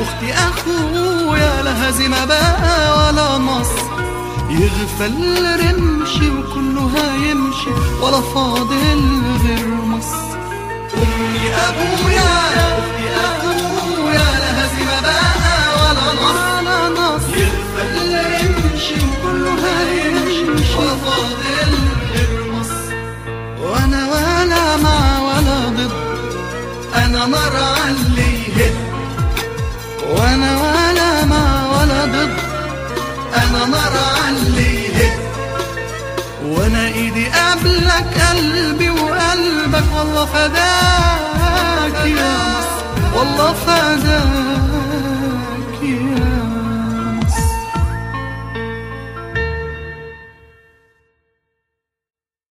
اختي اخويا لا هزيمه بقى ولا نصر يغفل رمشي وكله هيمشي ولا فاضل غير مصر امي ابويا اختي اخويا لا هزيمه بقى ولا نصر يغفل رمشي وكله هيمشي ولا فاضل غير مصر وانا ولا مع ولا ضد انا مرة اللي يهد وانا ولا مع ولا ضد انا مرة اللي يهد وانا ايدي قبلك قلبي وقلبك والله فداك يا مصر والله فداك